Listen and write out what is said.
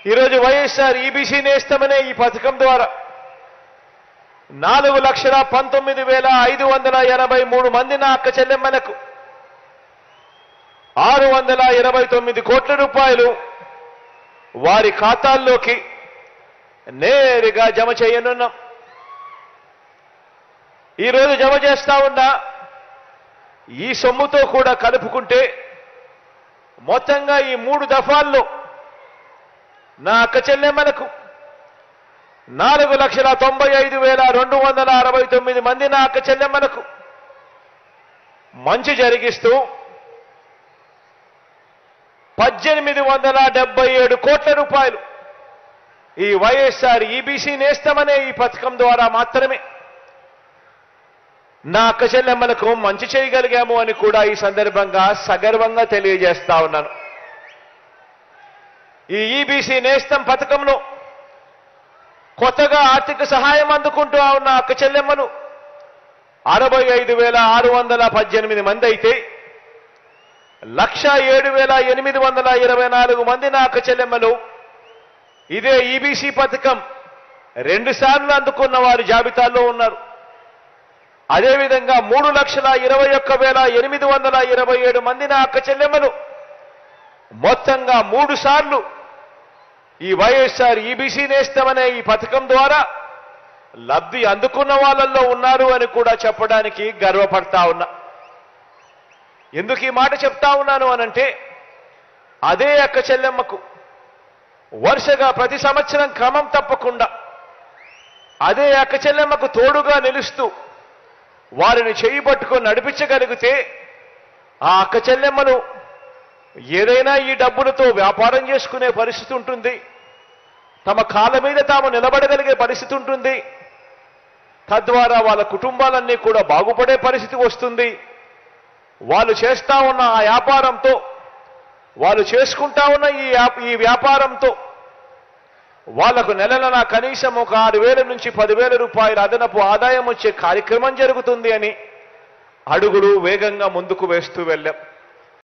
ఈరోజు వైఎస్ఆర్ ఈబీసీ నేస్తమనే ఈ పథకం ద్వారా నాలుగు లక్షల పంతొమ్మిది వేల ఐదు వందల ఎనభై మూడు మంది నా అక్క చెల్లెమ్మలకు ఆరు వందల ఇరవై తొమ్మిది కోట్ల రూపాయలు వారి ఖాతాల్లోకి నేరుగా జమ చేయనున్నాం ఈరోజు జమ చేస్తా ఉన్న ఈ సొమ్ముతో కూడా కలుపుకుంటే మొత్తంగా ఈ మూడు దఫాల్లో నా అక్క చెల్లెమ్మలకు నాలుగు లక్షల తొంభై ఐదు వేల రెండు వందల అరవై తొమ్మిది మంది నా అక్క చెల్లెమ్మలకు మంచి జరిగిస్తూ పద్దెనిమిది వందల డెబ్బై ఏడు కోట్ల రూపాయలు ఈ వైఎస్ఆర్ ఈబీసీ నేస్తమనే ఈ పథకం ద్వారా మాత్రమే నా అక్క చెల్లెమ్మలకు మంచి చేయగలిగాము అని కూడా ఈ సందర్భంగా సగర్వంగా తెలియజేస్తా ఉన్నాను ఈ ఈబీసీ నేస్తం పథకంలో కొత్తగా ఆర్థిక సహాయం అందుకుంటూ ఉన్న అక్క చెల్లెమ్మలు అరవై ఐదు వేల ఆరు వందల పద్దెనిమిది మంది అయితే లక్ష ఏడు వేల ఎనిమిది వందల ఇరవై నాలుగు మంది నా అక్క చెల్లెమ్మలు ఇదే ఈబీసీ పథకం రెండు సార్లు అందుకున్న వారి జాబితాలో ఉన్నారు అదేవిధంగా మూడు లక్షల ఇరవై ఒక్క వేల ఎనిమిది వందల ఇరవై ఏడు మంది నా అక్క చెల్లెమ్మలు మొత్తంగా మూడు సార్లు ఈ వైఎస్ఆర్ ఈబీసీ నేస్తమనే ఈ పథకం ద్వారా లబ్ధి అందుకున్న వాళ్ళల్లో ఉన్నారు అని కూడా చెప్పడానికి గర్వపడతా ఉన్నా ఎందుకు ఈ మాట చెప్తా ఉన్నాను అనంటే అదే అక్క చెల్లెమ్మకు వరుసగా ప్రతి సంవత్సరం క్రమం తప్పకుండా అదే అక్క చెల్లెమ్మకు తోడుగా నిలుస్తూ వారిని చేయి పట్టుకొని నడిపించగలిగితే ఆ అక్క చెల్లెమ్మలు ఏదైనా ఈ డబ్బులతో వ్యాపారం చేసుకునే పరిస్థితి ఉంటుంది తమ కాళ్ళ మీద తాము నిలబడగలిగే పరిస్థితి ఉంటుంది తద్వారా వాళ్ళ కుటుంబాలన్నీ కూడా బాగుపడే పరిస్థితి వస్తుంది వాళ్ళు చేస్తా ఉన్న ఆ వ్యాపారంతో వాళ్ళు చేసుకుంటా ఉన్న ఈ వ్యాప- ఈ వ్యాపారంతో వాళ్లకు నెల నెల కనీసం ఒక ఆరు వేల నుంచి పదివేల రూపాయల అదనపు ఆదాయం వచ్చే కార్యక్రమం జరుగుతుంది అని అడుగులు వేగంగా ముందుకు వేస్తూ వెళ్ళాం